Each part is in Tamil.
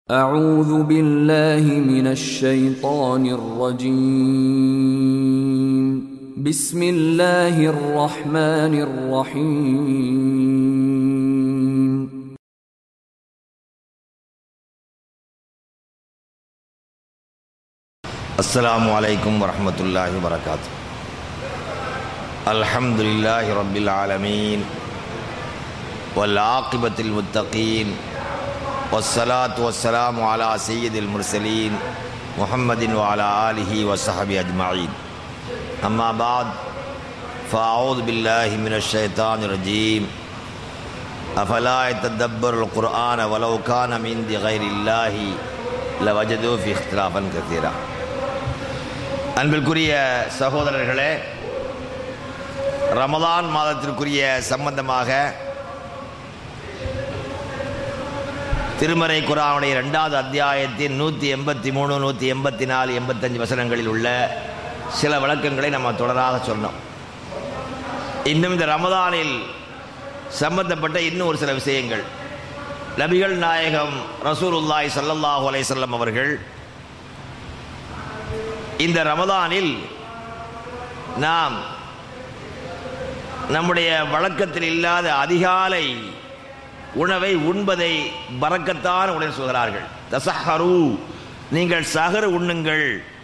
أعوذ بالله من الشيطان الرجيم بسم الله الرحمن الرحيم السلام عليكم ورحمة الله وبركاته الحمد لله رب العالمين والعاقبة المتقين والصلاة والسلام على سيد المرسلين محمد وعلى آله وصحبه أجمعين أما بعد فأعوذ بالله من الشيطان الرجيم أفلا يتدبر القرآن ولو كان من عند غير الله لوجدوا في اختلافا كثيرا அன்பிற்குரிய சகோதரர்களே ரமதான் மாதத்திற்குரிய சம்பந்தமாக திருமறை குரானுடைய ரெண்டாவது அத்தியாயத்தின் நூற்றி எண்பத்தி மூணு நூற்றி எண்பத்தி நாலு எண்பத்தஞ்சு வசனங்களில் உள்ள சில விளக்கங்களை நம்ம தொடராக சொன்னோம் இன்னும் இந்த ரமதானில் சம்பந்தப்பட்ட இன்னும் ஒரு சில விஷயங்கள் நபிகள் நாயகம் ரசூலுல்லாய் சல்லல்லாஹு அலைஹிஸ்ஸல்லம் அவர்கள் இந்த ரமதானில் நாம் நம்முடைய வழக்கத்தில் இல்லாத அதிகாலை உணவை உண்பதை பறக்கத்தான உடன் சொல்கிறார்கள் தசஹரு நீங்கள் சகர் உண்ணுங்கள்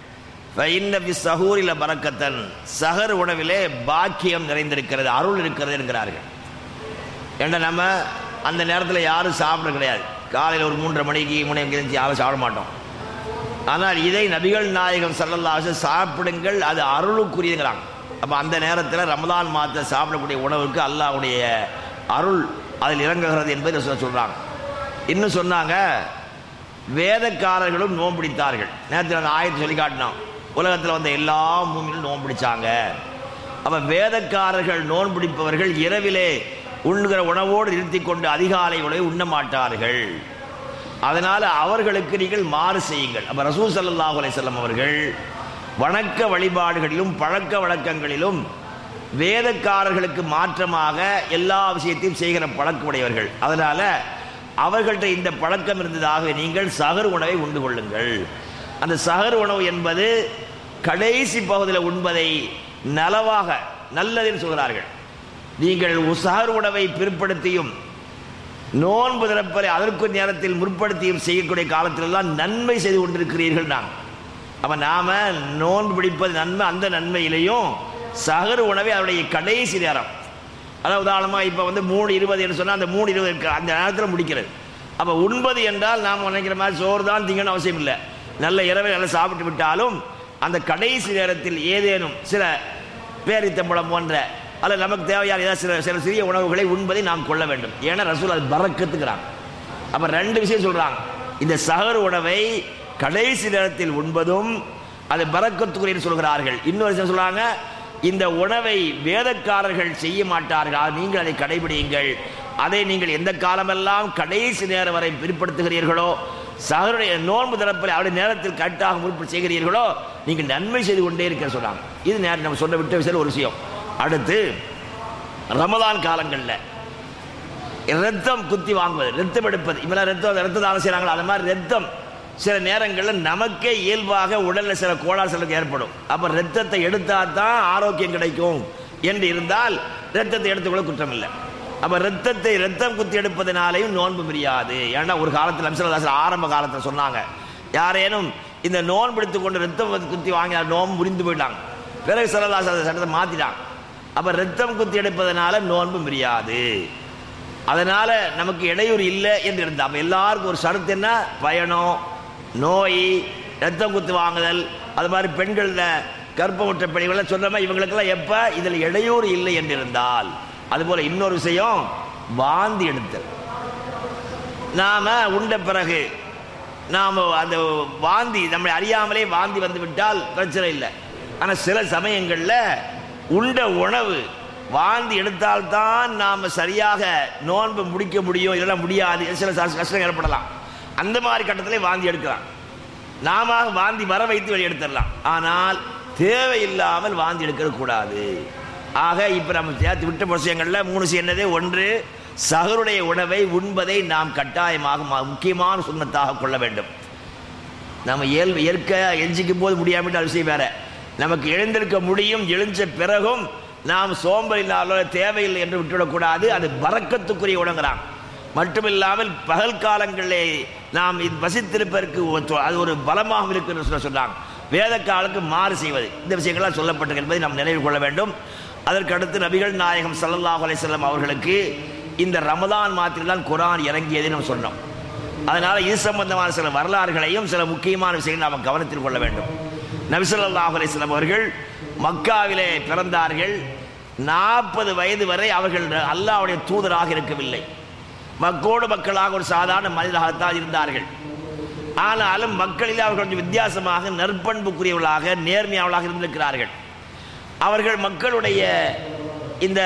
இன்னபி சகூரில் பறக்கத்தன் சகர் உணவிலே பாக்கியம் நிறைந்திருக்கிறது அருள் இருக்கிறது என்கிறார்கள் ஏன்னா நம்ம அந்த நேரத்தில் யாரும் சாப்பிட கிடையாது காலையில் ஒரு மூன்றரை மணிக்கு மூணு மணிக்கு யாரும் சாப்பிட மாட்டோம் ஆனால் இதை நபிகள் நாயகம் சல்லல்லாஹு சாப்பிடுங்கள் அது அருளுக்குரியதுங்கிறாங்க அப்போ அந்த நேரத்தில் ரமதான் மாதத்தை சாப்பிடக்கூடிய உணவுக்கு அல்லாஹ்வுடைய அருள் அதில் இறங்குகிறது என்பதை சொல்ல சொல்கிறாங்க இன்னும் சொன்னாங்க வேதக்காரர்களும் நோம்பிடித்தார்கள் நேரத்தில் அந்த ஆயத்தை சொல்லி காட்டினோம் உலகத்தில் வந்த எல்லா மூமியும் நோம்பிடிச்சாங்க அப்போ வேதக்காரர்கள் நோன்பிடிப்பவர்கள் இரவிலே உண்ணுகிற உணவோடு நிறுத்தி கொண்டு அதிகாலை உணவை உண்ண மாட்டார்கள் அதனால அவர்களுக்கு நீங்கள் மாறு செய்யுங்கள் அப்ப ரசூல் சல்லாஹூ அலையம் அவர்கள் வணக்க வழிபாடுகளிலும் பழக்க வழக்கங்களிலும் வேதக்காரர்களுக்கு மாற்றமாக எல்லா விஷயத்தையும் செய்கிற பழக்கமுடையவர்கள் அதனால அவர்கள்ட்ட இந்த பழக்கம் இருந்ததாக நீங்கள் சகர் உணவை உண்டு கொள்ளுங்கள் அந்த சகர் உணவு என்பது கடைசி பகுதியில் உண்பதை நலவாக நல்லதுன்னு சொல்கிறார்கள் நீங்கள் சகர் உணவை பிற்படுத்தியும் நோன்பு திறப்பதை அதற்கு நேரத்தில் முற்படுத்தியும் செய்யக்கூடிய காலத்திலெல்லாம் நன்மை செய்து கொண்டிருக்கிறீர்கள் நான் அப்போ நாம நோன்பு பிடிப்பது நன்மை அந்த நன்மையிலையும் சகர் உணவை அவருடைய கடைசி நேரம் அதாவது உதாரணமாக இப்போ வந்து மூணு இருபது என்று சொன்னால் அந்த மூணு இருபது இருக்கு அந்த நேரத்தில் முடிக்கிறது அப்போ உண்பது என்றால் நாம் நினைக்கிற மாதிரி சோறு தான் திங்கணும் அவசியம் இல்லை நல்ல இரவை நல்லா சாப்பிட்டு விட்டாலும் அந்த கடைசி நேரத்தில் ஏதேனும் சில பேரித்தம்பழம் போன்ற அல்ல நமக்கு தேவையான ஏதாவது சில சில சிறிய உணவுகளை உண்பதை நாம் கொள்ள வேண்டும் ஏன்னா ரசூல் அது பறக்கத்துக்கிறாங்க அப்போ ரெண்டு விஷயம் சொல்கிறாங்க இந்த சகர் உணவை கடைசி நேரத்தில் உண்பதும் அது பறக்கத்துக்குரிய சொல்கிறார்கள் இன்னொரு விஷயம் சொல்கிறாங்க இந்த உணவை வேதக்காரர்கள் செய்ய மாட்டார்கள் நீங்கள் அதை கடைபிடியுங்கள் அதை நீங்கள் எந்த காலமெல்லாம் கடைசி நேரம் வரை பிற்படுத்துகிறீர்களோ சகருடைய நோன்பு திறப்பில் அவருடைய நேரத்தில் கரெக்டாக முற்பு செய்கிறீர்களோ நீங்கள் நன்மை செய்து கொண்டே இருக்க சொன்னாங்க இது நேரம் நம்ம சொல்ல விட்ட விஷயம் ஒரு விஷயம் அடுத்து ரமதான் காலங்களில் ரத்தம் குத்தி வாங்குவது ரத்தம் எடுப்பது இவெல்லாம் ரத்தம் ரத்த தானம் செய்கிறாங்களோ அது மாதிரி ரத்தம் சில நேரங்களில் நமக்கே இயல்பாக உடலில் சில கோளாறு சிலருக்கு ஏற்படும் அப்போ ரத்தத்தை எடுத்தால் தான் ஆரோக்கியம் கிடைக்கும் என்று இருந்தால் ரத்தத்தை எடுத்துக்கொள்ள குற்றம் இல்லை அப்போ ரத்தத்தை ரத்தம் குத்தி எடுப்பதனாலையும் நோன்பு முடியாது ஏன்னா ஒரு காலத்தில் அம்சலதாசர் ஆரம்ப காலத்தில் சொன்னாங்க யாரேனும் இந்த நோன்பு எடுத்து கொண்டு ரத்தம் குத்தி வாங்கி நோன்பு முறிந்து போயிட்டாங்க பிறகு சரதாசர் அந்த சட்டத்தை மாற்றிட்டாங்க அப்போ ரத்தம் குத்தி எடுப்பதனால நோன்பு முடியாது அதனால நமக்கு இடையூறு இல்லை என்று இருந்தால் அப்போ எல்லாருக்கும் ஒரு சரத்து என்ன பயணம் நோய் ரத்தம் குத்து வாங்குதல் அது மாதிரி பெண்களில் கர்ப்பமுற்ற பெண்கள் சொன்ன மாதிரி இவங்களுக்கெல்லாம் எப்போ இதில் இடையூறு இல்லை என்று இருந்தால் அதுபோல் இன்னொரு விஷயம் வாந்தி எடுத்தல் நாம் உண்ட பிறகு நாம் அந்த வாந்தி நம்மளை அறியாமலே வாந்தி வந்து விட்டால் பிரச்சனை இல்லை ஆனால் சில சமயங்களில் உண்ட உணவு வாந்தி எடுத்தால்தான் நாம் சரியாக நோன்பு முடிக்க முடியும் இதெல்லாம் முடியாது சில கஷ்டம் ஏற்படலாம் அந்த மாதிரி கட்டத்திலே வாந்தி எடுக்கலாம் நாம வாந்தி வர வைத்து வெளியே எடுத்துடலாம் ஆனால் தேவையில்லாமல் வாந்தி எடுக்க கூடாது ஆக இப்போ நம்ம சேர்த்து விட்ட விஷயங்களில் மூணு விஷயம் என்னது ஒன்று சகருடைய உணவை உண்பதை நாம் கட்டாயமாக ம- முக்கியமான சுண்ணத்தாக கொள்ள வேண்டும் நம்ம இயல் இயற்க எஞ்சிக்கும் போது முடியாமல் அது விஷயம் வேற நமக்கு எழுந்திருக்க முடியும் எழுந்த பிறகும் நாம் சோம்பல் இல்லாத தேவையில்லை என்று விட்டுவிடக்கூடாது அது பறக்கத்துக்குரிய உணங்குறான் மட்டுமில்லாமல் பகல் காலங்களிலே நாம் இது வசித்திருப்பதற்கு ஒரு- அது ஒரு பலமாக இருக்குன்னு சொல்ல சொன்னாங்க வேத காலுக்கு மாறு செய்வது இந்த விஷயங்கள்லாம் சொல்லப்பட்டிருக்கு என்பதை நாம் நினைவு கொள்ள வேண்டும் அதற்கு அடுத்து நபிகள் நாயகம் ஸல்லல்லாஹு அலைஹி வஸல்லம் அவர்களுக்கு இந்த ரமதான் மாதத்தில் தான் குரான் இறங்கியதை நம்ம சொன்னோம் அதனால இது சம்பந்தமான சில வரலாறுகளையும் சில முக்கியமான விஷயங்களை நாம் கவனத்தில் கொள்ள வேண்டும் நபிசல்லாஹு அலைஹிஸ்ஸலாம் அவர்கள் மக்காவிலே பிறந்தார்கள் நாற்பது வயது வரை அவர்கள் அல்லாஹ்வுடைய தூதராக இருக்கவில்லை மக்கோடு மக்களாக ஒரு சாதாரண மனிதராகத்தான் இருந்தார்கள் ஆனாலும் மக்களில் அவர்கள் கொஞ்சம் வித்தியாசமாக நற்பண்புக்குரியவர்களாக நேர்மையாளர்களாக இருந்திருக்கிறார்கள் அவர்கள் மக்களுடைய இந்த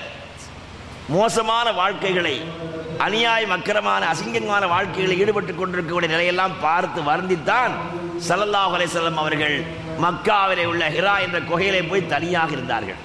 மோசமான வாழ்க்கைகளை அநியாய மக்கரமான அசிங்கமான வாழ்க்கைகளில் ஈடுபட்டு கொண்டிருக்கக்கூடிய நிலையெல்லாம் பார்த்து வருந்தித்தான் ஸல்லல்லாஹு அலைஹி வஸல்லம் அவர்கள் மக்காவிலே உள்ள ஹிரா என்ற குகையிலே போய் தனியாக இருந்தார்கள்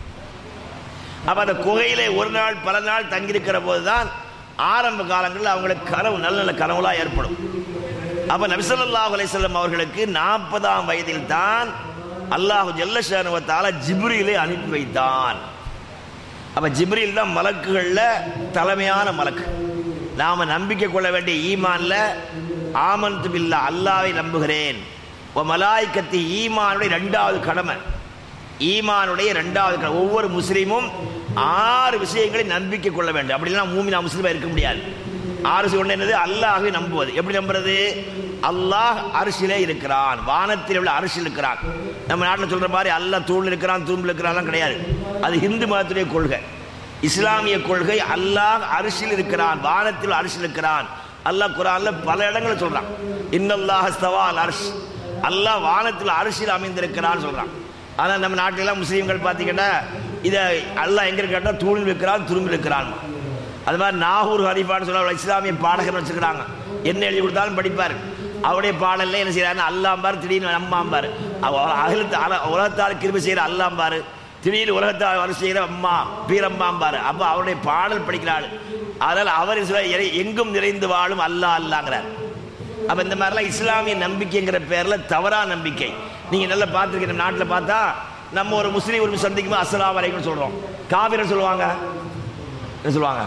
அப்ப அந்த குகையிலே ஒரு நாள் பல நாள் தங்கியிருக்கிற போதுதான் ஆரம்ப காலங்களில் அவங்களுக்கு கனவு நல்ல நல்ல கனவுலாம் ஏற்படும் அப்ப நபிசல்லாஹு அலைஹிஸ்ஸலாம் அவர்களுக்கு நாற்பதாம் வயதில் தான் அல்லாஹு ஜல்லஷானுவத்தால ஜிப்ரீலை அனுப்பி வைத்தான் அப்ப ஜிப்ரீல் தான் மலக்குகள்ல தலைமையான மலக்கு நாம நம்பிக்கை கொள்ள வேண்டிய ஈமான்ல ஆமன்து பில்லா அல்லாவை நம்புகிறேன் ஓ மலாய்க்கத்தி ஈமானுடைய இரண்டாவது கடமை ஈமானுடைய இரண்டாவது கடமை ஒவ்வொரு முஸ்லீமும் ஆறு விஷயங்களை நம்பிக்கை கொள்ள வேண்டும் அப்படிலாம் மூமினா முஸ்லீமா இருக்க முடியாது ஆறு விஷயம் ஒண்ணு என்னது அல்லாஹை நம்புவது எப்படி நம்புறது அல்லாஹ் அரிசிலே இருக்கிறான் வானத்தில் உள்ள அரிசில் இருக்கிறான் நம்ம நாட்டில் சொல்ற மாதிரி அல்லாஹ் தூள் இருக்கிறான் தூம்பில் இருக்கிறான்லாம் கிடையாது அது இந்து மதத்துடைய கொள்கை இஸ்லாமிய கொள்கை அல்லாஹ் அரிசில் இருக்கிறான் வானத்தில் அரிசில் இருக்கிறான் அல்லாஹ் குரான்ல பல இடங்களில் சொல்றான் இன்னல்லாஹ் ஸ்தவால் அரிசி அல்லாஹ் வானத்தில் அரிசியில் அமைந்திருக்கிறான்னு சொல்றான் ஆனால் நம்ம நாட்டிலலாம் முஸ்லீம்கள் பார்த்தீங்கன்னா இதை அல்லாஹ் எங்க கேட்டால் தூணில் இருக்கிறான் துரும்பில் இருக்கிறான் அது மாதிரி நாகூர் ஹரிஃபான்னு சொல்ல இஸ்லாமிய பாடகர் வச்சுக்கிறாங்க என்ன எழுதி கொடுத்தாலும் படிப்பார் அவருடைய பாடல்ல என்ன செய்யறாரு அல்லாம்பார் திடீர்னு அம்மாம்பார் அகிலத்து உலகத்தால் கிருபி செய்கிற அல்லாம்பார் திடீர்னு உலகத்தால் வர செய்கிற அம்மா பீரம்பாம்பார் அப்போ அவருடைய பாடல் படிக்கிறாள் அதனால் அவர் சொல்ல எ- எங்கும் நிறைந்து வாழும் அல்லா அல்லாங்கிறார் அப்ப இந்த மாதிரிலாம் இஸ்லாமிய நம்பிக்கைங்கிற பேர்ல தவறா நம்பிக்கை நீங்க நல்லா பார்த்துருக்கீங்க நம்ம நாட்டில் பார்த்தா நம்ம ஒரு முஸ்லீம் ஒரு சந்திக்கும் அஸ்ஸலாமு அலைக்கும் சொல்றோம் காவிரர் சொல்லுவாங்க என்ன சொல்லுவாங்க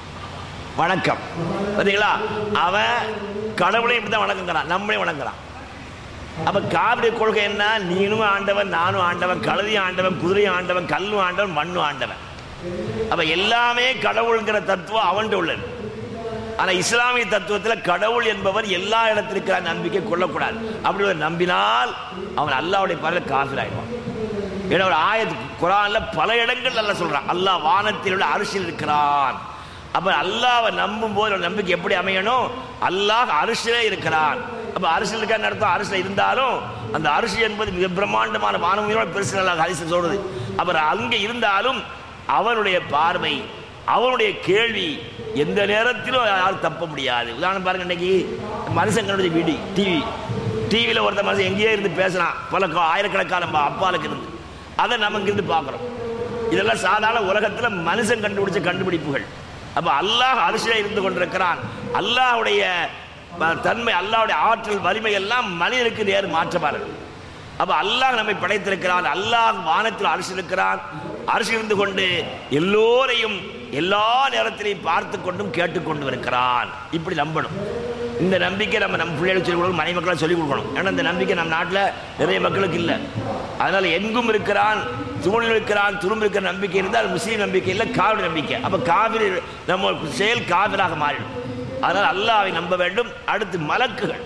வணக்கம் பார்த்தீங்களா அவன் கடவுளையும் இப்படி தான் வணக்கங்கிறான் நம்மளையும் வணங்குறான் அப்ப காவிரி கொள்கை என்ன நீனும் ஆண்டவன் நானும் ஆண்டவன் கழுதியும் ஆண்டவன் குதிரையும் ஆண்டவன் கல்லும் ஆண்டவன் மண்ணும் ஆண்டவன் அப்ப எல்லாமே கடவுள்ங்கிற தத்துவம் அவன்கிட்ட உள்ளது ஆனா இஸ்லாமிய தத்துவத்தில் கடவுள் என்பவர் எல்லா இடத்திலும் இருக்கிற நம்பிக்கை கொள்ளக்கூடாது அப்படி ஒரு நம்பினால் அவன் அல்லாவுடைய பரல காஃபிர் ஆயிடுவான் ஏன்னா ஒரு ஆயத்து குரான்ல பல இடங்கள் நல்லா சொல்றான் அல்லாஹ் வானத்தில் உள்ள அரிசியில் இருக்கிறான் அப்ப அல்லாவை நம்பும் போது ஒரு நம்பிக்கை எப்படி அமையணும் அல்லாஹ் அரிசிலே இருக்கிறான் அப்ப அரிசியில் இருக்க அர்த்தம் அரிசியில் இருந்தாலும் அந்த அரிசி என்பது மிக பிரம்மாண்டமான வானமையோட பெருசு நல்லா அரிசி சொல்றது அவர் அங்க இருந்தாலும் அவனுடைய பார்வை அவனுடைய கேள்வி எந்த நேரத்திலும் யாரும் தப்ப முடியாது உதாரணம் பாருங்க இன்னைக்கு மனுஷங்களுடைய வீடு டிவி டிவியில் ஒருத்த மனுஷன் எங்கேயோ இருந்து பேசுறான் பல கா- ஆயிரக்கணக்கான பா- அப்பாலுக்கு இருந்து அதை நம்ம இங்கிருந்து பார்க்குறோம் இதெல்லாம் சாதாரண உலகத்தில் மனுஷன் கண்டுபிடிச்ச கண்டுபிடிப்புகள் அப்போ அல்லாஹ் அரிசியில் இருந்து கொண்டிருக்கிறான் அல்லாஹ்வுடைய ப- தன்மை அல்லாஹ்வுடைய ஆற்றல் வலிமை எல்லாம் மனிதனுக்கு நேர் மாற்றமானது அப்ப அல்லாஹ் நம்மை படைத்திருக்கிறான் அல்லாஹ் வானத்தில் அரசு இருக்கிறான் அரசு இருந்து கொண்டு எல்லோரையும் எல்லா நேரத்திலையும் பார்த்து கொண்டும் கேட்டுக்கொண்டு இருக்கிறான் இப்படி நம்பணும் இந்த நம்பிக்கை நம்ம நம்ம பிள்ளைகளுக்கு சொல்லிக் கொடுக்கணும் மனை மக்களாக சொல்லிக் கொடுக்கணும் ஏன்னா இந்த நம்பிக்கை நம்ம நாட்டில் நிறைய மக்களுக்கு இல்லை அதனால எங்கும் இருக்கிறான் தூணில் இருக்கிறான் துரும்பு இருக்கிற நம்பிக்கை இருந்தால் முஸ்லீம் நம்பிக்கை இல்லை காவிரி நம்பிக்கை அப்ப காவிரி நம்ம செயல் காவிராக மாறிடும் அதனால் அல்லாஹ்வை நம்ப வேண்டும் அடுத்து மலக்குகள்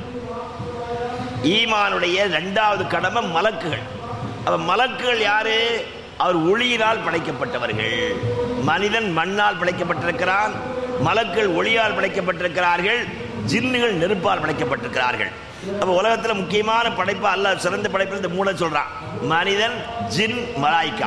ஈமானுடைய இரண்டாவது கடமை மலக்குகள் அப்ப மலக்குகள் யாரு அவர் ஒளியினால் படைக்கப்பட்டவர்கள் மனிதன் மண்ணால் படைக்கப்பட்டிருக்கிறான் மலக்கள் ஒளியால் படைக்கப்பட்டிருக்கிறார்கள் ஜின்னுகள் நெருப்பால் படைக்கப்பட்டிருக்கிறார்கள் அப்ப உலகத்துல முக்கியமான படைப்பா அல்லாஹ் சிறந்த படைப்பு இந்த மூளை சொல்றான் மனிதன் ஜின் மலாய்க்கா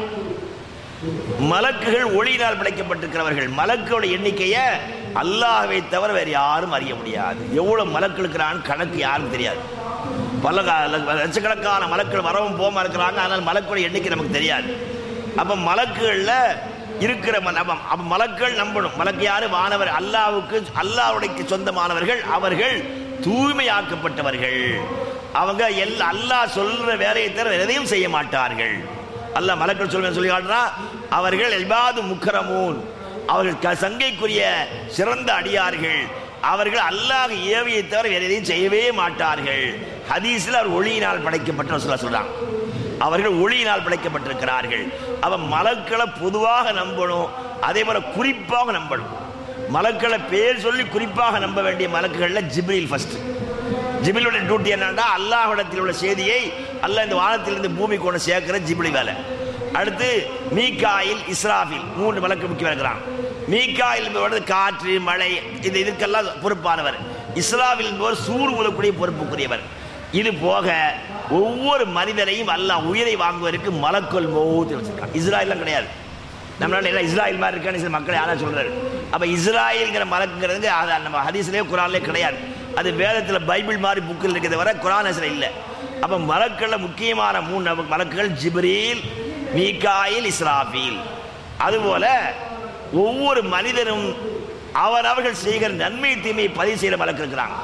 மலக்குகள் ஒளியினால் படைக்கப்பட்டிருக்கிறவர்கள் மலக்குடைய எண்ணிக்கையை அல்லாஹ்வை தவிர வேறு யாரும் அறிய முடியாது எவ்வளவு மலக்கு இருக்கிறான்னு கணக்கு யாரும் தெரியாது பல கா- லட்சக்கணக்கான மலக்கள் வரவும் போகாம இருக்கிறாங்க ஆனால் மலக்குடைய எண்ணிக்கை நமக்கு தெரியாது அப்ப மலக்குகள்ல இருக்கிற ம- நம்ம அப்ப மலக்கள் நம்பணும் மலக்கு யாரு வானவர் அல்லாவுக்கு அல்லாவுடைக்கு சொந்தமானவர்கள் அவர்கள் தூய்மையாக்கப்பட்டவர்கள் அவங்க எல் அல்லாஹ் சொல்ற வேலையை தவிர வேற எதையும் செய்ய மாட்டார்கள் அல்லாஹ் மலக்கள் சொல்ற சொல்லி காட்டுறான் அவர்கள் இபாது முக்கரமூன் அவர்கள் க- சங்கைக்குரிய சிறந்த அடியார்கள் அவர்கள் அல்லாஹ் ஏவியை தவிர வேற எதையும் செய்யவே மாட்டார்கள் ஹதீஸில் அவர் ஒளியினால் படைக்கப்பட்ட சொல்ல சொல்றாங்க அவர்கள் ஒளியினால் படைக்கப்பட்டிருக்கிறார்கள் அவன் மலக்களை பொதுவாக நம்பணும் அதே போல குறிப்பாக நம்பணும் மலக்களை பேர் சொல்லி குறிப்பாக நம்ப வேண்டிய மலக்குகள்ல ஜிப்ரீல் ஃபர்ஸ்ட் ஜிப்ரீலுடைய டியூட்டி என்னன்னா அல்லாஹ்விடத்தில் உள்ள செய்தியை அல்லாஹ் இந்த வானத்திலிருந்து பூமி கொண்டு சேர்க்கிற ஜிப்ரீல் வேலை அடுத்து மீகாயில் இஸ்ராஃபில் மூன்று மலக்கு முக்கியம் இருக்கிறான் மீகாயில் என்பவர் காற்று மழை இது இதுக்கெல்லாம் பொறுப்பானவர் இஸ்ராவில் என்பவர் சூர் உலக்கூடிய பொறுப்புக்குரியவர் இது போக ஒவ்வொரு மனிதனையும் அல்லாஹ் உயிரை வாங்குவதற்கு மலக்கொல் மௌத்து வச்சிருக்கான் இஸ்ராயல்லாம் கிடையாது நம்மளால எல்லாம் இஸ்ராயல் மாதிரி இருக்கான்னு சில மக்கள் யாரா சொல்றாரு அப்ப இஸ்ராயல்ங்கிற மலக்குங்கிறது அது நம்ம ஹதீஸ்லயே குரான்லயே கிடையாது அது வேதத்துல பைபிள் மாதிரி புக்கில் இருக்கிறத வர குரான் ஹஸ்ல இல்ல அப்ப மலக்கள்ல முக்கியமான மூணு நப- மலக்குகள் ஜிப்ரீல் மீகாயில் இஸ்ராஃபீல் அதுபோல ஒவ்வொரு மனிதனும் அவரவர்கள் செய்கிற நன்மை தீமையை பதிவு செய்யற மலக்கு இருக்கிறாங்க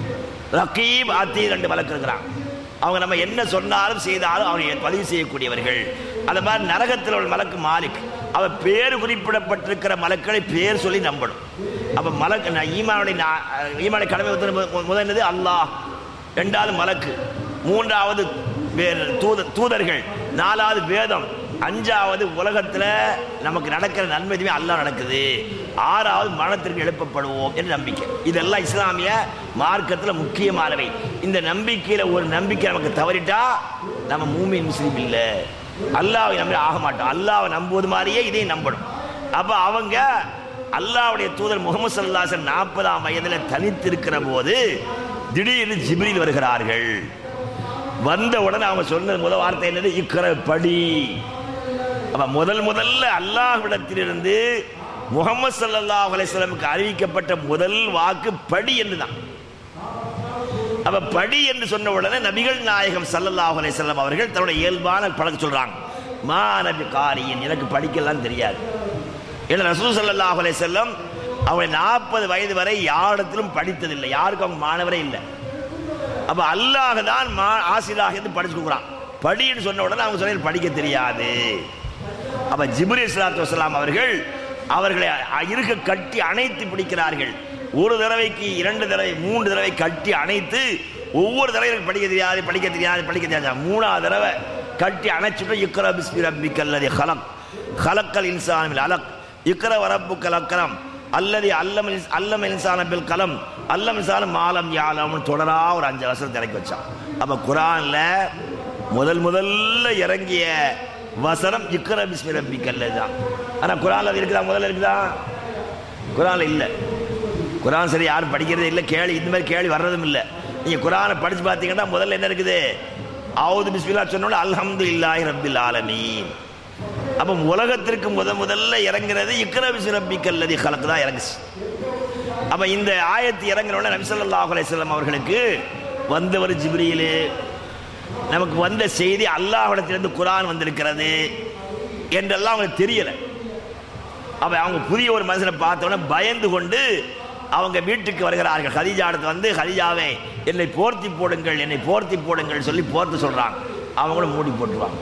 ரகீப் அத்தி ரெண்டு வழக்கு இருக்கிறான் அவங்க நம்ம என்ன சொன்னாலும் செய்தாலும் அவங்க பதிவு செய்யக்கூடியவர்கள் அந்த மாதிரி நரகத்தில் உள்ள மலக்கு மாலிக் அவ பேர் குறிப்பிடப்பட்டிருக்கிற மலக்களை பேர் சொல்லி நம்பணும் அப்ப மலக்கு நான் ஈமானுடைய நா- ஈமானுடைய கடமை வந்து மு- முதல்னது அல்லாஹ் ரெண்டாவது மலக்கு மூன்றாவது வேறு தூத தூதர்கள் நாலாவது வேதம் அஞ்சாவது உலகத்துல நமக்கு நடக்கிற நன்மை எதுவுமே அல்லாஹ் நடக்குது ஆறாவது மரணத்திற்கு எழுப்பப்படுவோம் என்று நம்பிக்கை இதெல்லாம் இஸ்லாமிய மார்க்கத்துல முக்கியமானவை இந்த நம்பிக்கையில ஒரு நம்பிக்கை நமக்கு தவறிட்டா நம்ம மூமின் முஸ்லீம் இல்ல அல்லாஹ்வை நம்பி ஆக மாட்டோம் அல்லாஹ்வை நம்புவது மாதிரியே இதையும் நம்பணும் அப்ப அவங்க அல்லாஹ்வுடைய தூதர் முகமது சல்லாசன் நாற்பதாம் வயதுல தனித்திருக்கிற போது திடீர்னு ஜிப்ரீல் வருகிறார்கள் வந்த உடனே அவங்க சொன்னது முதல் வார்த்தை என்னது இக்கர படி அப்ப முதல் முதல்ல அல்லாஹ்விடத்திலிருந்து முகமது ஸல்லல்லாஹு அலைஹி வஸல்லமுக்கு அறிவிக்கப்பட்ட முதல் வாக்கு படி என்றுதான் அப்ப படி என்று சொன்ன உடனே நபிகள் நாயகம் ஸல்லல்லாஹு அலைஹி வஸல்லம் அவர்கள் தன்னுடைய இயல்பான பழக்க சொல்றாங்க மா நபி காரியின் எனக்கு படிக்கலாம் தெரியாது ஏன்னா ரசூல் ஸல்லல்லாஹு அலைஹி வஸல்லம் அவங்க நாற்பது வயது வரை யாரிடத்திலும் படித்ததில்லை யாருக்கும் அவங்க மாணவரே இல்லை அப்ப அல்லாஹ் தான் மா ஆசிரியராக இருந்து படிச்சு கொடுக்குறான் படின்னு சொன்ன உடனே அவங்க சொன்ன படிக்க தெரியாது அப்ப ஜிப்ரி இஸ்லாத்து வசலாம் அவர்கள் அவர்களை அ- இருக்க கட்டி அணைத்து பிடிக்கிறார்கள் ஒரு தடவைக்கு இரண்டு தடவை மூன்று தடவை கட்டி அணைத்து ஒவ்வொரு தடவை எனக்கு படிக்க தெரியாது படிக்க தெரியாது படிக்க தெரியாது மூணாவது தடவை கட்டி அணைச்சிட்டு இக்கர பிஸ்மி ரப்பிக்கல்லதி ஹலக் ஹலக்கல் இன்சானில் அலக் இக்கர வரப்புக்கல் அக்கரம் அல்லது அல்லம் இன்ஸ்- அல்லம் இன்சான பில் கலம் அல்லம் இன்சான மாலம் யாலம்னு தொடரா ஒரு அஞ்சு வசனம் இறக்கி வச்சான் அப்ப குரான்ல முதல் முதல்ல இறங்கிய வசனம் இக்கர பிஸ்மி ரப்பிக்கல்ல தான் ஆனா குரான்ல அது இருக்குதா முதல்ல இருக்குதா குரான்ல இல்ல குரான் சரி யாரும் படிக்கிறதே இல்லை கேள்வி இந்த மாதிரி கேள்வி வர்றதும் இல்லை நீங்க குரானை படிச்சு பார்த்தீங்கன்னா முதல்ல என்ன இருக்குது ஆவுது பிஸ்மில்லா சொன்னோட அல்ஹம்து இல்லாஹி ரப்பில் ஆலமீன் அப்ப உலகத்திற்கு முத முதல்ல இறங்குறது இக்கர பிஸ்மி ரப்பிக்கல்லதி கலக்கு தான் இறங்குச்சு அப்ப இந்த ஆயத்து இறங்கின உடனே நபி ஸல்லல்லாஹு அலைஹி வஸல்லம் அவர்களுக்கு வந்தவர் ஜிப்ரீலு நமக்கு வந்த செய்தி அல்லாஹ்விடத்திலிருந்து குரான் வந்திருக்கிறது என்றெல்லாம் அவங்களுக்கு தெரியல அப்ப அவங்க புதிய ஒரு மனுஷனை பார்த்த உடனே பயந்து கொண்டு அவங்க வீட்டுக்கு வருகிறார்கள் ஹதீஜா இடத்துல வந்து ஹதீஜாவே என்னை போர்த்தி போடுங்கள் என்னை போர்த்தி போடுங்கள் சொல்லி போர்த்து சொல்றாங்க அவங்களும் மூடி போட்டுருவாங்க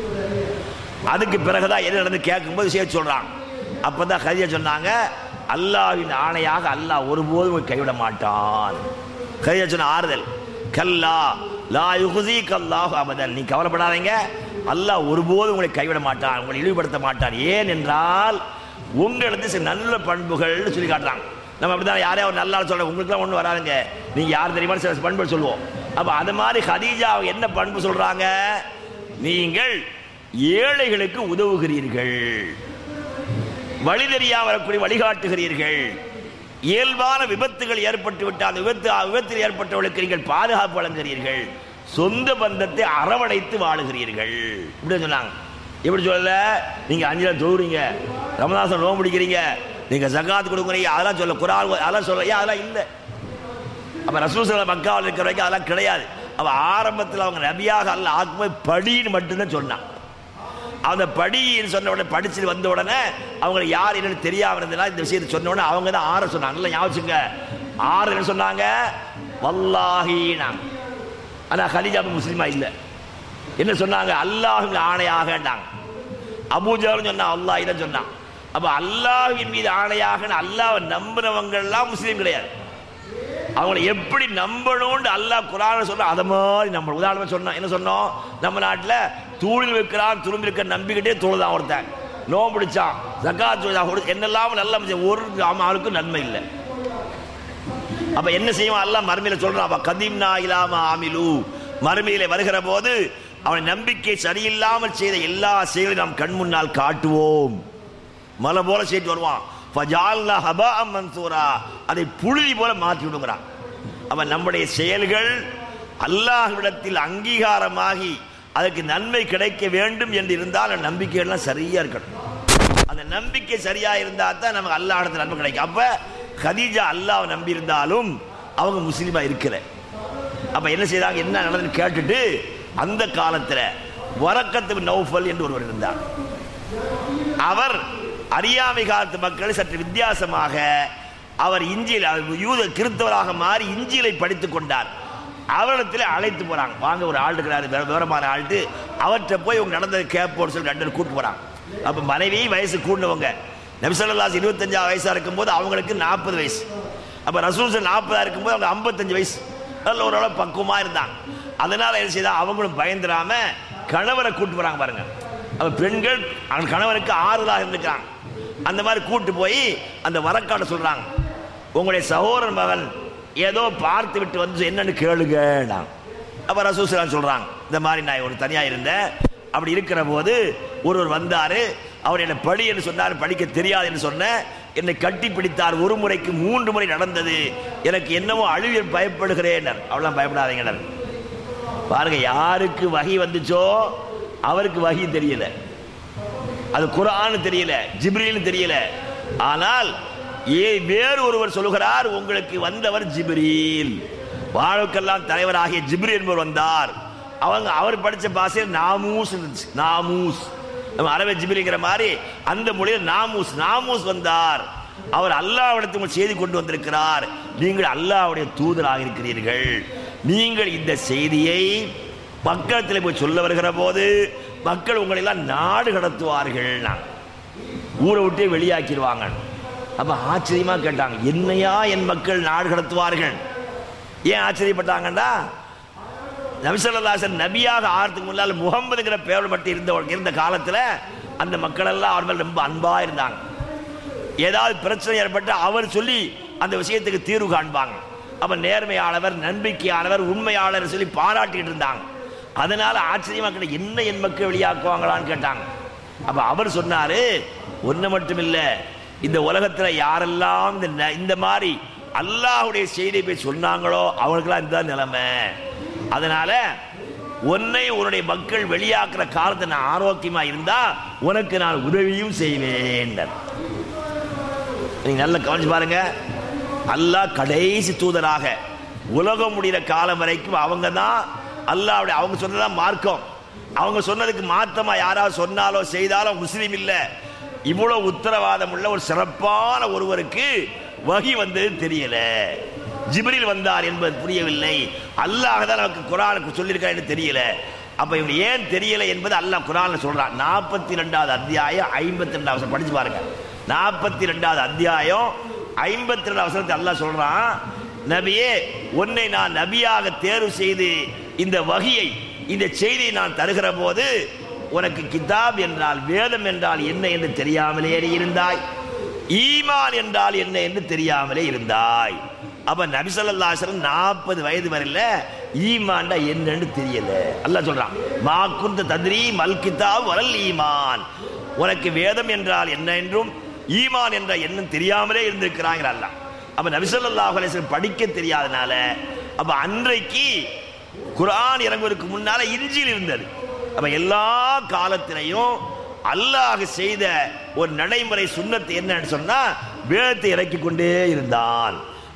அதுக்கு பிறகுதான் என்ன நடந்து கேட்கும்போது சேர்த்து சொல்றாங்க அப்பதான் ஹதீஜா சொன்னாங்க அல்லாஹ்வின் ஆணையாக அல்லாஹ் ஒருபோதும் உங்களை கைவிட மாட்டான் ஹதீஜா சொன்ன ஆறுதல் கல்லா லா யுகுசி கல்லாஹு அபதன் நீ கவலைப்படாதீங்க அல்லாஹ் ஒருபோதும் உங்களை கைவிட மாட்டான் உங்களை இழிவுபடுத்த மாட்டான் ஏன் என்றால் உங்களுக்கு சில நல்ல பண்புகள்னு சொல்லி காட்டுறாங்க நம்ம அப்படிதான் யாரையாவது நல்லா சொல்ற உங்களுக்குலாம் ஒன்றும் வராதுங்க நீங்க யார் தெரியுமா சில பண்புகள் சொல்லுவோம் அப்ப அது மாதிரி ஹதீஜா என்ன பண்பு சொல்றாங்க நீங்கள் ஏழைகளுக்கு உதவுகிறீர்கள் வழி தெரியாம வரக்கூடிய வழிகாட்டுகிறீர்கள் இயல்பான விபத்துகள் ஏற்பட்டு விட்டால் அந்த விபத்து விபத்தில் ஏற்பட்டவர்களுக்கு நீங்கள் பாதுகாப்பு வழங்குகிறீர்கள் சொந்த பந்தத்தை அரவணைத்து வாழுகிறீர்கள் இப்படி சொன்னாங்க எப்படி சொல்லல நீங்க அஞ்சு நாள் தொழுறீங்க ரமதாசம் நோம்பு பிடிக்கிறீங்க நீங்க ஜகாத் கொடுக்குறீங்க அதெல்லாம் சொல்ல குரால் அதெல்லாம் சொல்ல ஏன் அதெல்லாம் இல்லை அப்ப ரசூசல மக்காவில் இருக்கிற வரைக்கும் அதெல்லாம் கிடையாது அவ ஆரம்பத்தில் அவங்க நபியாக அல்ல ஆக்கும்போது படின்னு மட்டும்தான் சொன்னான் அந்த படின்னு சொன்ன உடனே படிச்சுட்டு வந்த உடனே அவங்களுக்கு யார் என்னன்னு தெரியாம இருந்ததுனா இந்த விஷயத்தை சொன்ன உடனே அவங்க தான் ஆற சொன்னாங்க நல்லா ஞாபகம் ஆறு என்ன சொன்னாங்க வல்லாஹீனாங்க ஆனா ஹலிஜா முஸ்லீமா இல்லை என்ன சொன்னாங்க அல்லாஹ் ஆணையாகண்டாங்க அபூஜாலும் சொன்னா அல்லாஹ் தான் சொன்னான் அப்ப அல்லாஹ்வின் மீது ஆணையாக அல்லாஹ் நம்பினவங்க எல்லாம் முஸ்லீம் கிடையாது அவங்களை எப்படி நம்பணும்னு அல்லாஹ் குரான சொல்ற அத மாதிரி நம்ம உதாரணமா சொன்னோம் என்ன சொன்னோம் நம்ம நாட்டுல தூணில் வைக்கிறான் துரும்பி இருக்க நம்பிக்கிட்டே தொழுதான் ஒருத்தன் நோ பிடிச்சான் ஜக்காத் தொழுதான் என்னெல்லாம் நல்ல மனுஷன் ஒரு ஆளுக்கும் நன்மை இல்லை அப்ப என்ன செய்வான் அல்லாஹ் மறுமையில சொல்றான் அப்ப கதீம்னா இலாம ஆமிலு மறுமையில வருகிற போது அவன் நம்பிக்கை சரியில்லாமல் செய்த எல்லா செயலையும் நாம் கண் முன்னால் காட்டுவோம் மலை போல செய்து வருவான் ஃபஜால்னா ஹபாஅம் மன்சூரா அதை புழுதி போல மாற்றி விடுங்கிறான் அவன் நம்முடைய செயல்கள் அல்லாஹ்விடத்தில் அங்கீகாரமாகி அதுக்கு நன்மை கிடைக்க வேண்டும் என்று இருந்தால் அந்த நம்பிக்கையெல்லாம் சரியா இருக்கணும் அந்த நம்பிக்கை சரியா இருந்தா தான் நமக்கு அல்லாஹ் இடத்துல நன்மை கிடைக்கும் அப்ப கதீஜா அல்லாஹ் நம்பி இருந்தாலும் அவங்க முஸ்லீமா இருக்கல அப்ப என்ன செய்றாங்க என்ன நடந்ததுன்னு கேட்டுட்டு அந்த காலத்துல வரக்கத்து நௌஃபல் என்று ஒருவர் இருந்தார் அவர் அறியாமை காலத்து மக்கள் சற்று வித்தியாசமாக அவர் இஞ்சியில் அவர் யூத கிறிஸ்தவராக மாறி இஞ்சிலை படித்துக் கொண்டார் அவரிடத்தில் அழைத்து போறாங்க வாங்க ஒரு ஆள் இருக்கிறாரு வேற விவரமான ஆள்ட்டு அவர்கிட்ட போய் உங்க நடந்தது கேட்போன்னு சொல்லி ரெண்டு பேரும் கூட்டு போறாங்க அப்ப மனைவி வயசு கூடினவங்க நபிசல்லாஸ் இருபத்தஞ்சா வயசா இருக்கும்போது அவங்களுக்கு நாற்பது வயசு அப்ப ரசூல் நாற்பதா இருக்கும்போது அவங்க ஐம்பத்தஞ்சு வயசு நல்ல ஓரளவு பக்குவமா இருந்தாங்க அதனால என்ன செய்தா அவங்களும் பயந்துராம கணவரை கூட்டு போறாங்க பாருங்க அப்ப பெண்கள் அவன் கணவனுக்கு ஆறுதலாக இருந்துக்கிறாங்க அந்த மாதிரி கூட்டு போய் அந்த வரக்காட சொல்றாங்க உங்களுடைய சகோதரன் மகன் ஏதோ பார்த்து விட்டு வந்து என்னன்னு கேளுங்க அப்ப ரசூசலான் சொல்றாங்க இந்த மாதிரி நான் ஒரு தனியா இருந்தேன் அப்படி இருக்கிற போது ஒருவர் வந்தாரு அவர் என்னை படி என்று சொன்னார் படிக்க தெரியாது என்று சொன்னேன் என்னை கட்டி பிடித்தார் ஒரு முறைக்கு மூன்று முறை நடந்தது எனக்கு என்னவோ அழிவில் பயப்படுகிறேன் அவ்வளவு பயப்படாதீங்க பாருங்க யாருக்கு வகை வந்துச்சோ அவருக்கு வகி தெரியல அது குரான் தெரியல ஜிப்ரீல் தெரியல ஆனால் ஏ வேறு ஒருவர் சொல்லுகிறார் உங்களுக்கு வந்தவர் ஜிப்ரீல் வாழ்க்கெல்லாம் தலைவராகிய ஜிப்ரி என்பவர் வந்தார் அவங்க அவர் படிச்ச பாஷையில் நாமூஸ் இருந்துச்சு நாமூஸ் நம்ம அரபி ஜிப்ரிங்கிற மாதிரி அந்த மொழியில் நாமூஸ் நாமூஸ் வந்தார் அவர் அல்லாஹ்விடத்தில் உங்கள் செய்தி கொண்டு வந்திருக்கிறார் நீங்கள் அல்லாஹ்வுடைய தூதராக இருக்கிறீர்கள் நீங்கள் இந்த செய்தியை மக்களத்தில் போய் சொல்ல வருகிற போது மக்கள் உங்களை எல்லாம் நாடு கடத்துவார்கள் ஊரை விட்டே வெளியாக்கிடுவாங்க அப்ப ஆச்சரியமா கேட்டாங்க என்னையா என் மக்கள் நாடு கடத்துவார்கள் ஏன் ஆச்சரியப்பட்டாங்கன்னா நபிசல்லாசன் நபியாக ஆறதுக்கு முன்னால் முகம்மதுங்கிற பேரோடு மட்டும் இருந்த இருந்த காலத்தில் அந்த மக்கள் எல்லாம் அவர் மேல் ரொம்ப அன்பா இருந்தாங்க ஏதாவது பிரச்சனை ஏற்பட்டு அவர் சொல்லி அந்த விஷயத்துக்கு தீர்வு காண்பாங்க அவன் நேர்மையானவர் நம்பிக்கையானவர் உண்மையாளர் சொல்லி பாராட்டிட்டு இருந்தாங்க அதனால ஆச்சரியமா கேட்ட என்ன என் மக்கள் வெளியாக்குவாங்களான்னு கேட்டாங்க அப்ப அவர் சொன்னாரு ஒண்ணு மட்டும் இல்ல இந்த உலகத்துல யாரெல்லாம் இந்த ந- இந்த மாதிரி அல்லாஹ்வுடைய செய்தியை போய் சொன்னாங்களோ அவங்களுக்கெல்லாம் இந்த நிலைமை அதனால உன்னை உன்னுடைய மக்கள் வெளியாக்குற காலத்தை நான் ஆரோக்கியமா இருந்தா உனக்கு நான் உதவியும் செய்வேன் நீங்க நல்லா கவனிச்சு பாருங்க அல்லாஹ் கடைசி தூதராக உலகம் முடிகிற காலம் வரைக்கும் அவங்க தான் அல்லாவுடைய அவங்க சொன்னதான் மார்க்கம் அவங்க சொன்னதுக்கு மாத்தமா யாராவது சொன்னாலோ செய்தாலோ முஸ்லீம் இல்ல இவ்வளவு உத்தரவாதம் உள்ள ஒரு சிறப்பான ஒருவருக்கு வகி வந்தது தெரியல ஜிப்ரீல் வந்தார் என்பது புரியவில்லை அல்லாஹ் தான் நமக்கு குரானுக்கு சொல்லியிருக்கான்னு தெரியல அப்ப இவங்க ஏன் தெரியல என்பது அல்லாஹ் குரான்ல சொல்றான் நாற்பத்தி ரெண்டாவது அத்தியாயம் ஐம்பத்தி ரெண்டாவது படிச்சு பாருங்க நாற்பத்தி ரெண்டாவது அத்தியாயம் ஐம்பத்தி ரெண்டாவது வசனத்தை அல்லாஹ் சொல்றான் நபியே உன்னை நான் நபியாக தேர்வு செய்து இந்த வகியை இந்த செய்தியை நான் தருகிற போது உனக்கு கிதாப் என்றால் வேதம் என்றால் என்ன என்று தெரியாமலே நீ இருந்தாய் ஈமான் என்றால் என்ன என்று தெரியாமலே இருந்தாய் அப்ப நபி ஸல்லல்லாஹு அலைஹி வஸல்லம் 40 வயது வரையில ஈமான்டா என்னன்னு தெரியல அல்லாஹ் சொல்றான் மா குந்த தத்ரி மல் கிதாப் வரல் ஈமான் உனக்கு வேதம் என்றால் என்ன என்றும் ஈமான் என்ற எண்ணம் தெரியாமலே இருந்திருக்கிறாங்க அல்லாஹ் அப்ப நபி ஸல்லல்லாஹு அலைஹி வஸல்லம் படிக்க தெரியாதனால அப்ப அன்றைக்கு குர்ஆன் இறங்குவதற்கு முன்னால இஞ்சில் இருந்தது அப்ப எல்லா காலத்திலையும் அல்லாஹ் செய்த ஒரு நடைமுறை சுன்னத்து என்னன்னு சொன்னா வேதத்தை இறக்கி கொண்டே இருந்தான்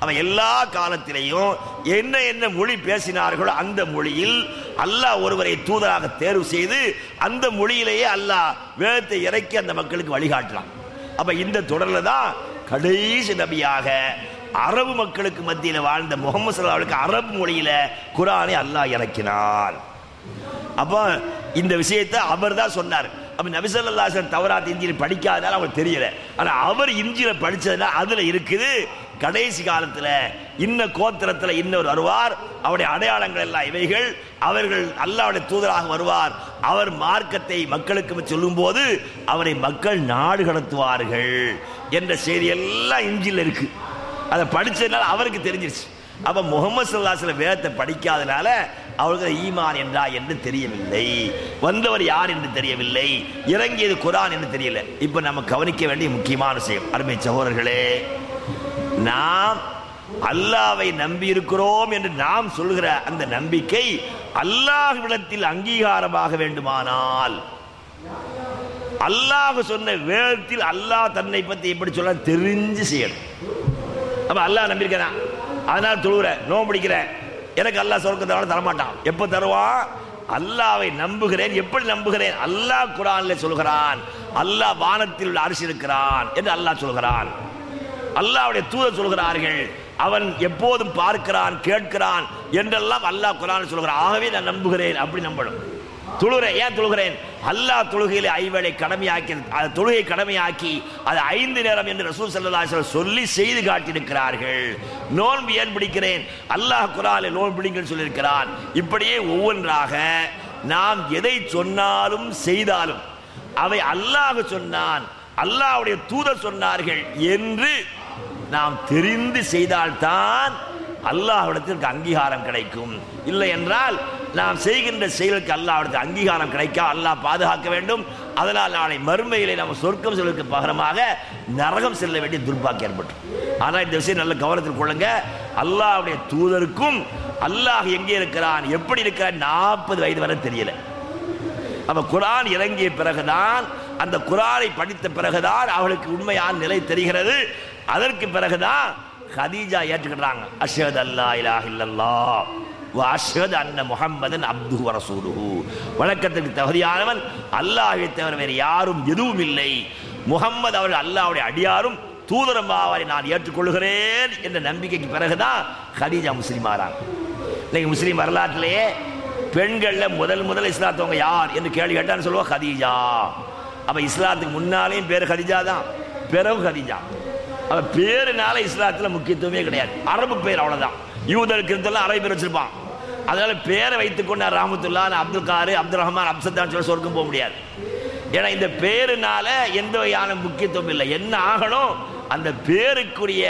அவன் எல்லா காலத்திலையும் என்ன என்ன மொழி பேசினார்களோ அந்த மொழியில் அல்லாஹ் ஒருவரை தூதராக தேர்வு செய்து அந்த மொழியிலேயே அல்லாஹ் வேதத்தை இறக்கி அந்த மக்களுக்கு வழிகாட்டலாம் அப்ப இந்த தொடர்ல தான் கடைசி நபியாக அரபு மக்களுக்கு மத்தியில் வாழ்ந்த முகமது சல்லாவுக்கு அரபு மொழியில குரானை அல்லாஹ் இறக்கினார் அப்போ இந்த விஷயத்தை அவர் தான் சொன்னார் அப்ப நபிசல்லாசன் தவறாத் இஞ்சியில் படிக்காதனால அவங்களுக்கு தெரியல ஆனா அவர் இஞ்சியில படிச்சதுனால அதுல இருக்குது கடைசி காலத்துல இன்ன கோத்திரத்துல இன்னொரு வருவார் அவருடைய அடையாளங்கள் எல்லாம் இவைகள் அவர்கள் அல்லாவுடைய தூதராக வருவார் அவர் மார்க்கத்தை மக்களுக்கு சொல்லும் போது அவரை மக்கள் நாடு கடத்துவார்கள் என்ற செய்தி எல்லாம் இஞ்சில் இருக்கு அதை படிச்சதுனால அவருக்கு தெரிஞ்சிருச்சு அப்ப முகமது சல்லாஸ்ல வேதத்தை படிக்காதனால அவருக்கு ஈமான் என்றா என்று தெரியவில்லை வந்தவர் யார் என்று தெரியவில்லை இறங்கியது குரான் என்று தெரியல இப்ப நம்ம கவனிக்க வேண்டிய முக்கியமான விஷயம் அருமை சகோதரர்களே நாம் அல்லாவை நம்பி இருக்கிறோம் என்று நாம் சொல்கிற அந்த நம்பிக்கை அல்லாஹ்விடத்தில் அங்கீகாரமாக வேண்டுமானால் அல்லாஹ் சொன்ன வேதத்தில் அல்லாஹ் தன்னை பத்தி எப்படி சொல்ல தெரிஞ்சு செய்யணும் அப்ப அல்லாஹ் நம்பியிருக்கேன் அதனால தொழுகிறேன் நோம்பு பிடிக்கிறேன் எனக்கு அல்லாஹ் சொர்க்கம் தரணும் தரமாட்டான் எப்ப தருவான் அல்லாவை நம்புகிறேன் எப்படி நம்புகிறேன் அல்லாஹ் குரான்ல சொல்கிறான் அல்லாஹ் வானத்தில் உள்ள அரிசி இருக்கிறான் என்று அல்லாஹ் சொல்கிறான் அல்லாஹ்வுடைய தூதர் சொல்கிறார்கள் அவன் எப்போதும் பார்க்கிறான் கேட்கிறான் என்றெல்லாம் அல்லாஹ் குரான் சொல்கிறான் ஆகவே நான் நம்புகிறேன் அப்படி நம்பணும் தொழுகிறேன் ஏன் தொழுகிறேன் அல்லாஹ் தொழுகையில ஐவேளை கடமையாக்கி அது தொழுகை கடமையாக்கி அது ஐந்து நேரம் என்று ரசூல் ஸல்லல்லாஹு அலைஹி வஸல்லம் சொல்லி செய்து காட்டியிருக்கிறார்கள் நோன்பு ஏன் பிடிக்கிறேன் அல்லாஹ் குரானில் நோன்பு பிடிங்கன்னு சொல்லியிருக்கிறான் இப்படியே ஒவ்வொன்றாக நாம் எதை சொன்னாலும் செய்தாலும் அவை அல்லாஹ் சொன்னான் அல்லாஹ்வுடைய தூதர் சொன்னார்கள் என்று நாம் தெரிந்து செய்தால்தான் அல்லாஹ்விடத்திற்கு அங்கீகாரம் கிடைக்கும் இல்லை என்றால் நாம் செய்கின்ற செயலுக்கு அல்லாஹ்விடத்தில் அங்கீகாரம் கிடைக்க அல்லாஹ் பாதுகாக்க வேண்டும் அதனால் நாளை மறுமையிலே நம்ம சொர்க்கம் செல்வதற்கு பகரமாக நரகம் செல்ல வேண்டிய துர்பாக்கியம் ஏற்படும் ஆனால் இந்த விஷயம் நல்ல கவனத்தில் கொள்ளுங்க அல்லாஹ்வுடைய தூதருக்கும் அல்லாஹ் எங்கே இருக்கிறான் எப்படி இருக்கிறான் நாற்பது வயது வரை தெரியல அப்ப குரான் இறங்கிய பிறகுதான் அந்த குரானை படித்த பிறகுதான் அவளுக்கு உண்மையான நிலை தெரிகிறது அதற்கு பிறகுதான் ஹதீஜா ஏற்றுக்கிறாங்க அஷ்ஹது அல்லா இலாஹ இல்லல்லாஹ் வ அஷ்ஹது அன்ன முஹம்மதன் அப்துஹு வ ரசூலுஹு வணக்கத்திற்கு தகுதியானவன் அல்லாஹ்வை தவிர வேறு யாரும் எதுவும் இல்லை முகம்மது அவர்கள் அல்லாஹ்வுடைய அடியாரும் தூதரமாவரை நான் ஏற்றுக்கொள்கிறேன் என்ற நம்பிக்கைக்கு பிறகுதான் ஹதீஜா முஸ்லீம் ஆறாங்க இன்னைக்கு முஸ்லீம் வரலாற்றிலேயே பெண்கள்ல முதல் முதல் இஸ்லாத்தவங்க யார் என்று கேள்வி கேட்டான்னு சொல்லுவா ஹதீஜா அப்ப இஸ்லாத்துக்கு முன்னாலேயும் பேர் ஹதீஜா தான் பிறகு ஹதீஜா அப்ப பேருனால இஸ்லாத்துல முக்கியத்துவமே கிடையாது அரபு பேர் அவ்வளவுதான் யூதர் கிறிஸ்தெல்லாம் அரபு பேர் வச்சிருப்பான் அதனால பேரை வைத்துக் கொண்ட ராமத்துல்லா அப்துல் காரு அப்துல் ரஹ்மான் அப்சத்தான் சொல்லி சொர்க்கம் போக முடியாது ஏன்னா இந்த பேருனால எந்த வகையான முக்கியத்துவம் இல்லை என்ன ஆகணும் அந்த பேருக்குரிய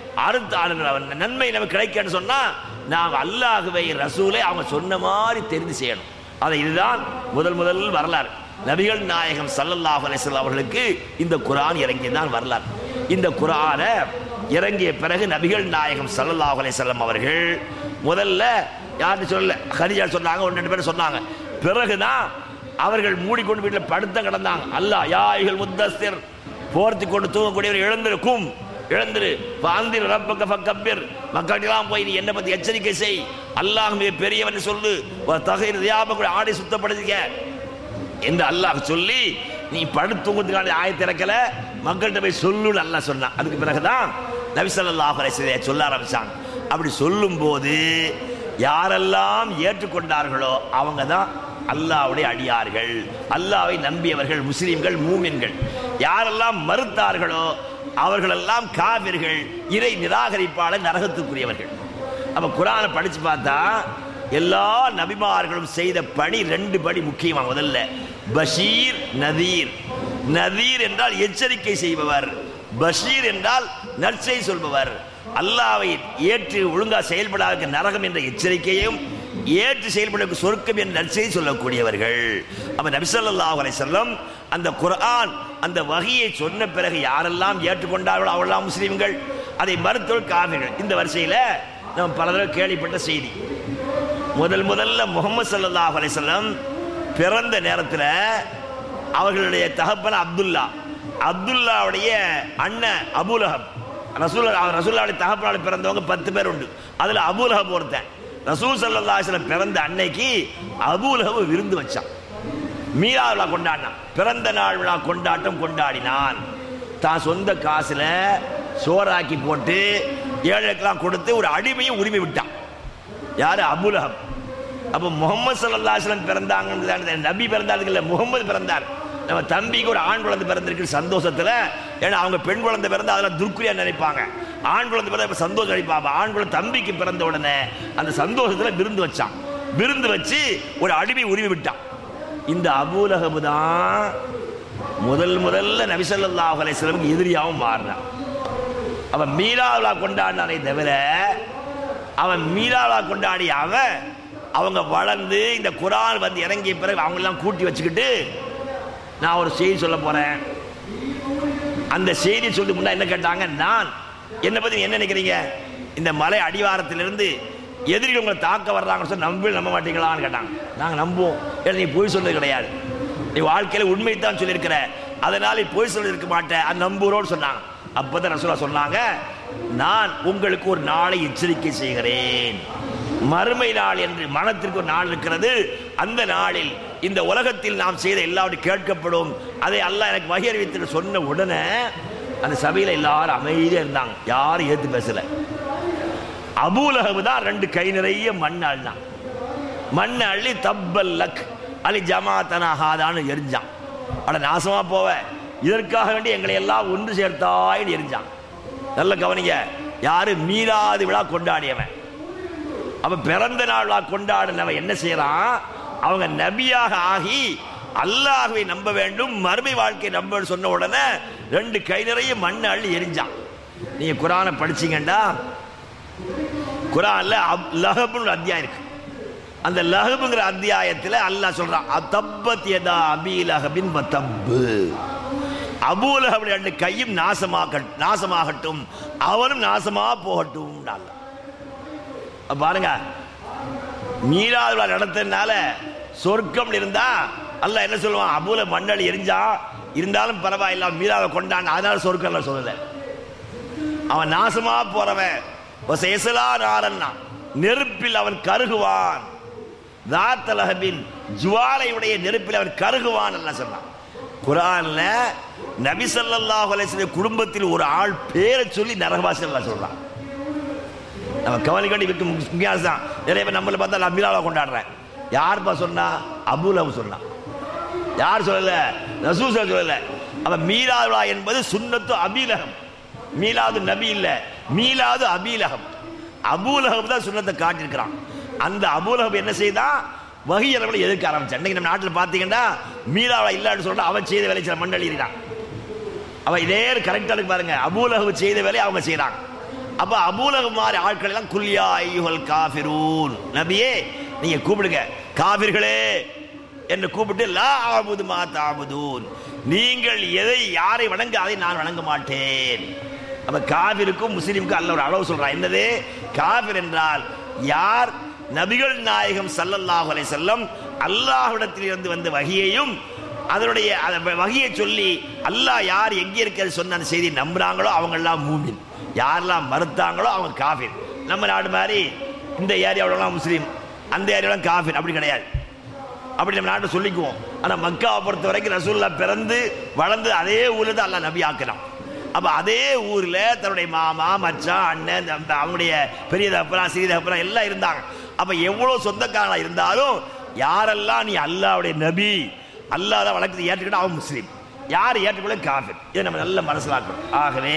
அறுத்த நன்மை நமக்கு கிடைக்கன்னு சொன்னா நாம் அல்லாஹுவை ரசூலை அவங்க சொன்ன மாதிரி தெரிந்து செய்யணும் அதை இதுதான் முதல் முதல் வரலாறு நபிகள் நாயகம் சல்லல்லாஹு அலைஹி அவர்களுக்கு இந்த குரான் இறங்கியதான் வரலாறு இந்த குரானை இறங்கிய பிறகு நபிகள் நாயகம் சல்லல்லாஹு அலைஹி அவர்கள் முதல்ல யார்கிட்ட சொல்லல ஹரிஜா சொன்னாங்க ஒன்று ரெண்டு பேரும் சொன்னாங்க பிறகுதான் அவர்கள் மூடிக்கொண்டு வீட்டில் படுத்த கிடந்தாங்க அல்லாஹ் யாய்கள் முத்தஸ்திர் போர்த்தி கொண்டு தூங்கக்கூடியவர் எழுந்திருக்கும் எழுந்திரு பாந்திர் ரப்பக்க ஃபக்கப்பிர் மக்களுக்கெல்லாம் போய் நீ என்ன பத்தி எச்சரிக்கை செய் அல்லாஹ் மிக பெரியவன் சொல்லு ஒரு தகைர் தியாபம் ஆடை சுத்தப்படுத்திக்க என்று அல்லாஹ் சொல்லி நீ படுத்துங்கிறதுக்கான ஆயத்தை இறக்கல மக்கள்கிட்ட போய் சொல்லுன்னு அல்லாஹ் சொன்னான் அதுக்கு பிறகுதான் நபிசல்லாஹ் அலைஹி சொல்ல ஆரம்பிச்சாங்க அப்படி சொல்லும்போது யாரெல்லாம் ஏற்றுக்கொண்டார்களோ அவங்க தான் அல்லாவுடைய அடியார்கள் அல்லாவை நம்பியவர்கள் முஸ்லிம்கள் மூமின்கள் யாரெல்லாம் மறுத்தார்களோ அவர்களெல்லாம் காவிர்கள் இறை நிராகரிப்பாளர் நரகத்துக்குரியவர்கள் அப்ப குரானை படிச்சு பார்த்தா எல்லா நபிமார்களும் செய்த பணி ரெண்டு பணி முக்கியமா முதல்ல பஷீர் நதீர் நதீர் என்றால் எச்சரிக்கை செய்பவர் பஷீர் என்றால் நற்செய் சொல்பவர் அல்லாவை ஏற்று ஒழுங்கா செயல்படாத நரகம் என்ற எச்சரிக்கையும் ஏற்று செயல்பட சொர்க்கம் என்ற நற்செய்தி சொல்லக்கூடியவர்கள் அப்ப நபிசல்லாஹ் அலைஹிஸ்ஸலாம் அந்த குர்ஆன் அந்த வகையை சொன்ன பிறகு யாரெல்லாம் ஏற்றுக்கொண்டார்களோ அவரெல்லாம் முஸ்லீம்கள் அதை மறுத்தோர் காவிர்கள் இந்த வரிசையில நம்ம பல தடவை கேள்விப்பட்ட செய்தி முதல் முதல்ல முகமது சல்லல்லாஹ் அலைஹிஸ்ஸலாம் பிறந்த நேரத்தில் அவர்களுடைய தகப்பன் அப்துல்லா அப்துல்லாவுடைய அண்ணன் அபுலஹப் ரசூல் ரசூல்லாவுடைய தகப்பனால பிறந்தவங்க பத்து பேர் உண்டு அதுல அபூலஹப் ஒருத்தன் ரசூல் ஸல்லல்லாஹு அலைஹி வஸல்லம் பிறந்த அன்னைக்கு அபூலஹப் விருந்து வச்சான் மீரா விழா கொண்டாடினான் பிறந்த நாள் விழா கொண்டாட்டம் கொண்டாடினான் தான் சொந்த காசுல சோறாக்கி போட்டு ஏழைக்கெல்லாம் கொடுத்து ஒரு அடிமையும் உரிமை விட்டான் யாரு அபுலஹப் அப்போ முகமது சல்லா அலுவலம் பிறந்தாங்க நபி பிறந்தார்கள் இல்லை முகமது பிறந்தார் நம்ம தம்பிக்கு ஒரு ஆண் குழந்தை பிறந்திருக்கு சந்தோஷத்துல ஏன்னா அவங்க பெண் குழந்தை பிறந்தா அதெல்லாம் துர்க்குரியா நினைப்பாங்க ஆண் குழந்தை பிறந்த இப்ப சந்தோஷம் நினைப்பாங்க ஆண் குழந்தை தம்பிக்கு பிறந்த உடனே அந்த சந்தோஷத்துல விருந்து வச்சான் விருந்து வச்சு ஒரு அடிமை உரிமை விட்டான் இந்த அபூலகபு தான் முதல் முதல்ல நபிசல்லாஹ் அலைஹிஸ்ஸலாமுக்கு எதிரியாகவும் மாறினான் அவன் மீராவிழா கொண்டாடினானே தவிர அவன் மீராவிழா கொண்டாடிய அவன் அவங்க வளர்ந்து இந்த குரான் வந்து இறங்கிய பிறகு அவங்களெல்லாம் கூட்டி வச்சுக்கிட்டு நான் ஒரு செய்தி சொல்ல போறேன் அந்த செய்தி சொல்லி முன்னா என்ன கேட்டாங்க நான் என்னை பத்தி நீ என்ன நினைக்கிறீங்க இந்த மலை அடிவாரத்திலிருந்து எதிரிகள் உங்களை தாக்க வர்றாங்கன்னு சொல்லி நம்பி நம்ப மாட்டீங்களான்னு கேட்டாங்க நாங்க நம்புவோம் ஏன்னா நீ பொய் சொன்னது கிடையாது நீ வாழ்க்கையில உண்மைத்தான் சொல்லியிருக்கிற அதனால நீ பொய் சொல்லி இருக்க மாட்டேன் அது நம்புறோன்னு சொன்னாங்க அப்பதான் ரசூலா சொன்னாங்க நான் உங்களுக்கு ஒரு நாளை எச்சரிக்கை செய்கிறேன் மறுமை நாள் என்று மனத்திற்கு ஒரு நாள் இருக்கிறது அந்த நாளில் இந்த உலகத்தில் நாம் செய்த எல்லாவற்றையும் கேட்கப்படும் அதை அல்லாஹ் எனக்கு வகை அறிவித்து சொன்ன உடனே அந்த சபையில எல்லாரும் அமைதியா இருந்தாங்க யாரும் ஏத்து பேசல அபூலகவு தான் ரெண்டு கை நிறைய மண் அள்ளினான் மண் அள்ளி தப்பல் லக் அலி ஜமாத்தனாகாதான்னு எரிஞ்சான் அட நாசமா போவ இதற்காக வேண்டி எங்களை எல்லாம் ஒன்று சேர்த்தாயின்னு எரிஞ்சான் நல்ல கவனிங்க யாரு மீளாது விழா கொண்டாடியவன் அப்ப பிறந்த நாள் விழா கொண்டாடினவன் என்ன செய்யறான் அவங்க நபியாக ஆகி அல்லாஹ்வை நம்ப வேண்டும் மறுமை வாழ்க்கை நம்ப சொன்ன உடனே ரெண்டு கை நிறைய மண் அள்ளி எரிஞ்சான் நீங்க குரானை படிச்சீங்கண்டா குரான்ல அப்- லஹப்னு ஒரு அத்தியாயம் இருக்கு அந்த லஹபுங்கிற அத்தியாயத்தில் அல்லாஹ் சொல்றான் தப்பத் யதா அபி லஹபின் வத்தப்பு அபூலஹப் ரெண்டு கையும் நாசமாக நாசமாகட்டும் அவனும் நாசமா போகட்டும் அல்லாஹ். அப்ப பாருங்க மீராது விழா நடத்தினால சொர்க்கம் இருந்தா அல்லாஹ் என்ன சொல்லுவான் அபூல மண்ணல் எரிஞ்சா இருந்தாலும் பரவாயில்ல மீராவை கொண்டான் அதனால சொர்க்கம் சொல்லல அவன் நாசமா போறவன் வசேசலா நாரன்னா நெருப்பில் அவன் கருகுவான் தாத்தலஹபின் ஜுவாலையுடைய நெருப்பில் அவன் கருகுவான் எல்லாம் சொன்னான் குரான்ல நபி ஸல்லல்லாஹு அலைஹி வஸல்லம் குடும்பத்தில் ஒரு ஆள் பேரை சொல்லி நரகவாசி எல்லாம் சொல்றான் நம்ம கவனிக்க வேண்டிய விக்கு முக்கியம் தான் நிறைய பேர் நம்மள பார்த்தா நான் மீராவை கொண்டாடுறேன் யார்ப்பா சொன்னா அபுலவு சொன்னான் யார் சொல்லல ரசூல் சொல்லல அப்ப மீலாதுலா என்பது சுன்னத்து அபீலகம் மீலாது நபி இல்ல மீலாது அபீலகம் அபூலகம் தான் சுன்னத்தை காட்டியிருக்கிறான் அந்த அபூலகம் என்ன செய்தான் வகையறவில் எதிர்க்க ஆரம்பிச்சான் இன்னைக்கு நம்ம நாட்டில் பார்த்தீங்கன்னா மீலாவா இல்லான்னு சொல்ற அவன் செய்த வேலை சில மண்டலிறான் அவன் இதே கரெக்டா இருக்கு பாருங்க அபூலகம் செய்த வேலையை அவங்க செய்றாங்க அப்ப அபூலகம் மாதிரி ஆட்கள் எல்லாம் குல்யா ஐயுகள் காஃபிரூன் நபியே நீங்க கூப்பிடுங்க காபிர்களே என்று கூப்பிட்டு லா ஆபுது மா தாபுதூன் நீங்கள் எதை யாரை வணங்க அதை நான் வணங்க மாட்டேன் அப்ப காபிருக்கும் முஸ்லிமுக்கும் அல்ல ஒரு அளவு சொல்றான் என்னது காபிர் என்றால் யார் நபிகள் நாயகம் ஸல்லல்லாஹு அலைஹி வஸல்லம் அல்லாஹ்விடத்தில் இருந்து வந்த வகியையும் அதனுடைய அந்த வகையை சொல்லி அல்லாஹ் யார் எங்கே இருக்கிறது சொன்ன அந்த செய்தியை நம்புறாங்களோ அவங்க எல்லாம் மூமின் யாரெல்லாம் மறுத்தாங்களோ அவங்க காஃபிர் நம்ம நாடு மாதிரி இந்த ஏரியாவிலலாம் முஸ்லீம் அந்த ஏரியாவிலாம் காஃபிர் அப்படி கிடையாது அப்படி நம்ம நாட்டை சொல்லிக்குவோம் ஆனா மக்காவை பொறுத்த வரைக்கும் ரசூல்லா பிறந்து வளர்ந்து அதே ஊர்ல தான் அல்லாஹ் நபி ஆக்கலாம் அப்ப அதே ஊர்ல தன்னுடைய மாமா மச்சான் அண்ணன் தம்பி, அவங்களுடைய பெரிய தப்பரா சிறிய தப்பரா எல்லாம் இருந்தாங்க அப்ப எவ்வளவு சொந்தக்காரனா இருந்தாலும் யாரெல்லாம் நீ அல்லாஹ்வுடைய நபி அல்லாஹ் தான் வழக்கத்தை ஏற்றுக்கிட்டா அவன் முஸ்லீம் யார் ஏற்றுக்கொள்ள காஃபிர் இதை நம்ம நல்ல மனசிலாக்கணும் ஆகவே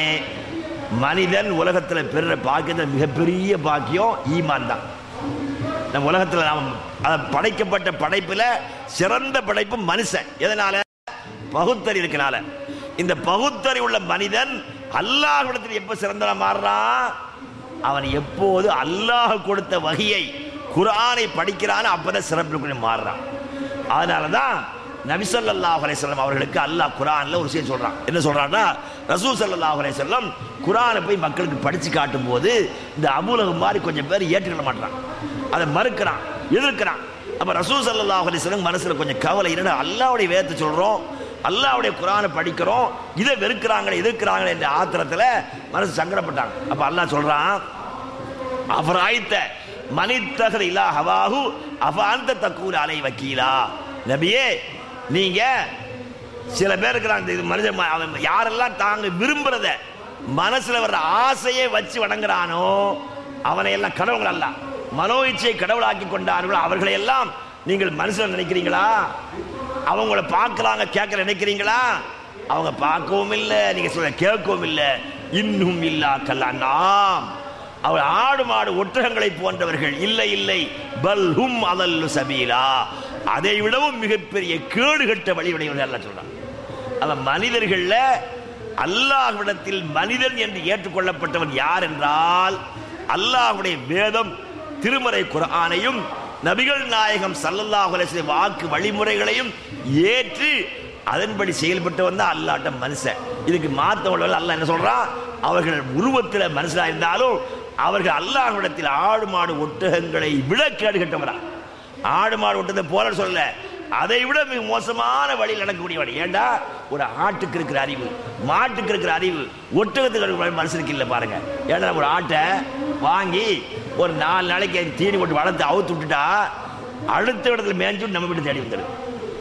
மனிதன் உலகத்துல பெறுற பாக்கியத்தில் மிகப்பெரிய பாக்கியம் ஈமான் தான் நம்ம உலகத்துல நாம் அத படைக்கப்பட்ட படைப்புல சிறந்த படைப்பு மனுஷன் எதனால பகுத்தறி இருக்கனால இந்த பகுத்தறி உள்ள மனிதன் அல்லாஹ்விடத்தில் எப்ப சிறந்தவனா மாறுறான் அவன் எப்போது அல்லாஹ் கொடுத்த வகையை குர்ஆனை படிக்கிறான் அப்பதான் சிறப்பு மாறுறான் அதனாலதான் நபி ஸல்லல்லாஹு அலைஹி வஸல்லம் அவர்களுக்கு அல்லாஹ் குர்ஆன்ல ஒரு விஷயம் சொல்றான் என்ன சொல்றான்னா ரசூல் ஸல்லல்லாஹு அலைஹி வஸல்லம் குர்ஆனை போய் மக்களுக்கு படிச்சு காட்டும் போது இந்த அபூலகம் மாதிரி கொஞ்சம் பேர் ஏற்றுக்கொள்ள மாட்டான் அதை மறுக்கிறான் எதிர்க்கிறான் அப்ப ரசூல் ஸல்லல்லாஹு அலைஹி வஸல்லம் மனசுல கொஞ்சம் கவலை என்னடா அல்லாஹ்வுடைய வேதத்தை சொல்றோம் அல்லாஹ்வுடைய குரானை படிக்கிறோம் இதை வெறுக்கிறாங்களே எதிர்க்கிறாங்களே என்ற ஆத்திரத்துல மனசு சங்கடப்பட்டாங்க அப்ப அல்லாஹ் சொல்றான் அபராய்த்த மனித்தகர் இல்லா ஹவாஹு அபாந்த தக்கூர் அலை வக்கீலா நபியே நீங்க சில பேர் இருக்கிறாங்க இது மனித ம- அவன் யாரெல்லாம் தாங்க விரும்புறத மனசுல வர்ற ஆசையை வச்சு வணங்குறானோ அவனை எல்லாம் கடவுள் அல்ல மனோ இச்சையை கடவுளாக்கி கொண்டார்களோ அவர்களை எல்லாம் நீங்கள் மனசுல நினைக்கிறீங்களா அவங்கள பார்க்கறாங்க கேட்க நினைக்கிறீங்களா அவங்க பார்க்கவும் இல்லை நீங்க சொல்ல கேட்கவும் இல்லை இன்னும் இல்லா கல்லானாம் அவர் ஆடு மாடு ஒட்டகங்களை போன்றவர்கள் இல்லை இல்லை பல் ஹும் அதல்லு சபீலா அதை விடவும் மிகப்பெரிய கேடுகட்ட வழியுடையவர்கள் அல்ல சொல்றான் அவன் மனிதர்கள்ல அல்லாஹ்விடத்தில் மனிதன் என்று ஏற்றுக்கொள்ளப்பட்டவன் யார் என்றால் அல்லாஹ்வுடைய வேதம் திருமறை குர்ஆனையும் நபிகள் நாயகம் ஸல்லல்லாஹு அலைஹி வஸல்லம் வாக்கு வழிமுறைகளையும் ஏற்று அதன்படி செயல்பட்டவன் தான் அல்லாட்ட மனுஷன் இதுக்கு மாத்தவர்கள் அல்லாஹ் என்ன சொல்றான் அவர்கள் உருவத்தில் மனுஷனா இருந்தாலும் அவர்கள் அல்லாஹ்விடத்தில் ஆடு மாடு ஒட்டகங்களை விட கேடு கட்டவரா ஆடு மாடு ஒட்டதை போல சொல்ல அதை விட மிக மோசமான வழியில் நடக்கக்கூடிய வழி ஏண்டா ஒரு ஆட்டுக்கு இருக்கிற அறிவு மாட்டுக்கு இருக்கிற அறிவு ஒட்டகத்துக்கு இருக்கிற அறிவு மனுஷனுக்கு இல்லை பாருங்க ஏன்னா ஒரு ஆட்டை வாங்கி ஒரு நாலு நாளைக்கு அதுக்கு தீனி போட்டு வளர்த்து அவுத்து விட்டுட்டா அடுத்த இடத்துல மேய்ஞ்சு நம்ம வீட்டு தேடி வந்துடும்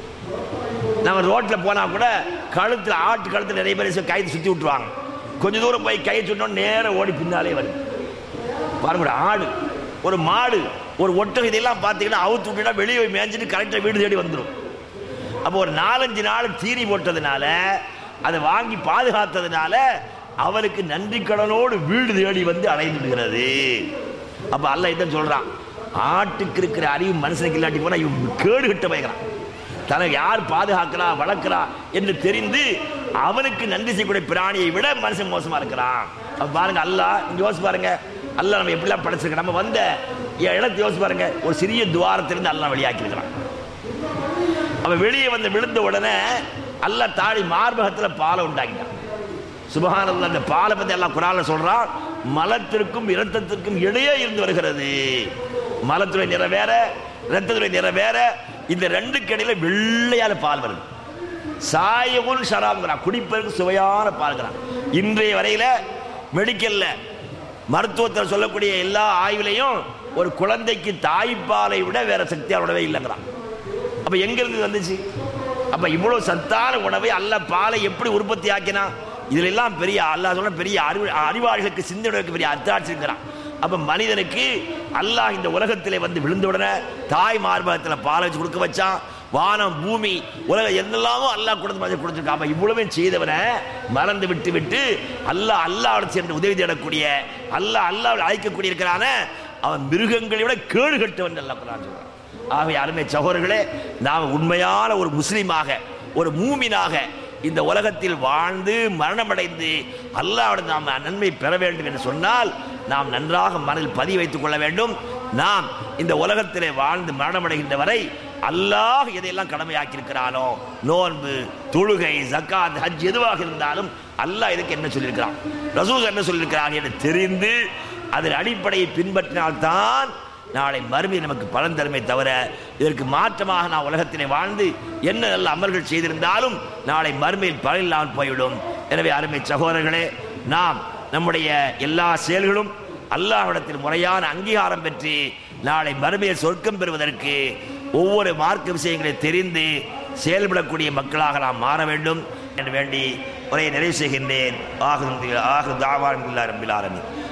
நம்ம ரோட்ல போனா கூட கழுத்துல ஆட்டு கழுத்துல நிறைய பேர் கைது சுத்தி விட்டுருவாங்க கொஞ்ச தூரம் போய் கை சுட்டோம் நேரம் ஓடி பின்னாலே வருது பாருங்க ஒரு ஆடு ஒரு மாடு ஒரு ஒட்டகம் இதெல்லாம் பார்த்தீங்கன்னா அவுத்து விட்டுட்டா வெளியே போய் மேய்ஞ்சிட்டு கரெக்டாக வீடு தேடி வந்துடும் அப்போ ஒரு நாலஞ்சு நாள் தீனி போட்டதுனால அதை வாங்கி பாதுகாத்ததுனால அவருக்கு நன்றி கடனோடு வீடு தேடி வந்து அடைந்து விடுகிறது அப்ப அல்லாஹ் இதான் சொல்றான் ஆட்டுக்கு இருக்கிற அறிவு மனுஷனுக்கு இல்லாட்டி போனா இவன் கேடு கிட்ட பயக்கிறான் தனக்கு யார் பாதுகாக்கிறா வளர்க்கிறா என்று தெரிந்து அவனுக்கு நன்றி செய்யக்கூடிய பிராணியை விட மனுஷன் மோசமா இருக்கிறான் அப்ப பாருங்க அல்லாஹ் நீங்க யோசிச்சு பாருங்க அல்லாஹ் நம்ம எப்படிலாம் படைச்சிருக்க நம்ம வந்த இடத்தை யோசிச்சு பாருங்க ஒரு சிறிய துவாரத்திலிருந்து அல்லாஹ் வெளியாக்கி இருக்கிறான் அவன் வெளியே வந்து விழுந்த உடனே அல்லாஹ் தாடி மார்பகத்துல பாலை உண்டாக்கிட்டான் சுபஹானல்லாஹ் அந்த பாலை பத்தி எல்லாம் குரான்ல சொல்றான் மலத்திற்கும் இரத்தத்திற்கும் இடையே இருந்து வருகிறது மலத்துடைய நிறம் வேற இரத்தத்துடைய நிறம் வேற இந்த ரெண்டுக்கு இடையில வெள்ளையான பால் வருது சாயகுல் ஷராப்ங்கிறான் குடிப்பதற்கு சுவையான பால்கிறான் இன்றைய வரையில மெடிக்கல்ல மருத்துவத்தில் சொல்லக்கூடிய எல்லா ஆய்வுலையும் ஒரு குழந்தைக்கு தாய்ப்பாலை விட வேற சக்தியானோடவே இல்லைங்கிறான் அப்ப எங்க இருந்து வந்துச்சு அப்ப இவ்வளவு சத்தான உணவை அல்ல பாலை எப்படி உற்பத்தி ஆக்கினா இதுல எல்லாம் பெரிய அல்லாஹ் சொன்ன பெரிய அறிவு அறிவாளிகளுக்கு சிந்தனைக்கு பெரிய அத்தாட்சி இருக்கிறான் அப்ப மனிதனுக்கு அல்லாஹ் இந்த உலகத்திலே வந்து விழுந்த உடனே தாய் மார்பகத்துல பாலை வச்சு கொடுக்க வச்சான் வானம் பூமி உலகம் என்னெல்லாமோ அல்லாஹ் கொடுத்து மாதிரி கொடுத்துருக்கான் அப்ப இவ்வளவே செய்தவனை மறந்து விட்டு விட்டு அல்லாஹ் அல்லாஹ் சென்று உதவி தேடக்கூடிய அல்லாஹ் அல்லாஹ் அழைக்கக்கூடிய இருக்கிறான அவன் மிருகங்களை விட கேடு கட்டவன் அல்லாஹ் குரான் சொல்றான் ஆகவே அருமை சகோதரர்களே நாம் உண்மையான ஒரு முஸ்லீமாக ஒரு மூமினாக இந்த உலகத்தில் வாழ்ந்து மரணமடைந்து அல்லாஹ்விட நாம் நன்மை பெற வேண்டும் என்று சொன்னால் நாம் நன்றாக மனதில் பதிய வைத்துக் கொள்ள வேண்டும் நாம் இந்த உலகத்திலே வாழ்ந்து மரணமடைகின்ற வரை அல்லாஹ் எதையெல்லாம் கடமையாக்கி இருக்கிறானோ நோன்பு தொழுகை ஜக்காத் ஹஜ் எதுவாக இருந்தாலும் அல்லாஹ் இதுக்கு என்ன சொல்லியிருக்கிறான் ரசூல் என்ன சொல்லியிருக்கிறான் என்று தெரிந்து அதன் அடிப்படையை பின்பற்றினால்தான் நாளை மறுமை நமக்கு பலன் தருமே தவிர இதற்கு மாற்றமாக நான் உலகத்திலே வாழ்ந்து என்ன நல்ல அமல்கள் செய்திருந்தாலும் நாளை மறுமையில் பலன் இல்லாமல் போய்விடும் எனவே அருமை சகோதரர்களே நாம் நம்முடைய எல்லா செயல்களும் அல்லாஹ்விடத்தில் முறையான அங்கீகாரம் பெற்று நாளை மறுமையில் சொர்க்கம் பெறுவதற்கு ஒவ்வொரு மார்க்க விஷயங்களை தெரிந்து செயல்படக்கூடிய மக்களாக நாம் மாற வேண்டும் என்று வேண்டி உரையை நிறைவு செய்கின்றேன் ஆகு ஆகு தாவான் ரம்பில் ஆரம்பி